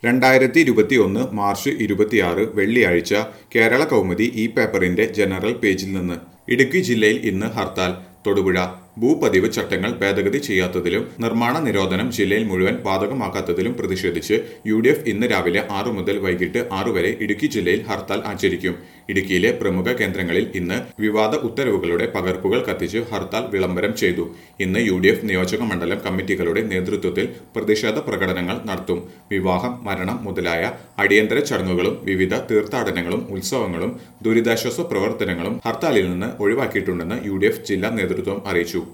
രണ്ടായിരത്തി ഇരുപത്തി ഒന്ന് മാർച്ച് ഇരുപത്തിയാറ് വെള്ളിയാഴ്ച കേരള കൗമുദി ഈ പേപ്പറിന്റെ ജനറൽ പേജിൽ നിന്ന് ഇടുക്കി ജില്ലയിൽ ഇന്ന് ഹർത്താൽ തൊടുപുഴ ഭൂപതിവ് ചട്ടങ്ങൾ ഭേദഗതി ചെയ്യാത്തതിലും നിർമ്മാണ നിരോധനം ജില്ലയിൽ മുഴുവൻ ബാധകമാക്കാത്തതിലും പ്രതിഷേധിച്ച് യു ഡി എഫ് ഇന്ന് രാവിലെ ആറു മുതൽ വൈകിട്ട് ആറു വരെ ഇടുക്കി ജില്ലയിൽ ഹർത്താൽ ആചരിക്കും ഇടുക്കിയിലെ പ്രമുഖ കേന്ദ്രങ്ങളിൽ ഇന്ന് വിവാദ ഉത്തരവുകളുടെ പകർപ്പുകൾ കത്തിച്ച് ഹർത്താൽ വിളംബരം ചെയ്തു ഇന്ന് യു ഡി എഫ് നിയോജക മണ്ഡലം കമ്മിറ്റികളുടെ നേതൃത്വത്തിൽ പ്രതിഷേധ പ്രകടനങ്ങൾ നടത്തും വിവാഹം മരണം മുതലായ അടിയന്തര ചടങ്ങുകളും വിവിധ തീർത്ഥാടനങ്ങളും ഉത്സവങ്ങളും ദുരിതാശ്വാസ പ്രവർത്തനങ്ങളും ഹർത്താലിൽ നിന്ന് ഒഴിവാക്കിയിട്ടുണ്ടെന്ന് യു ജില്ലാ നേതൃത്വം അറിയിച്ചു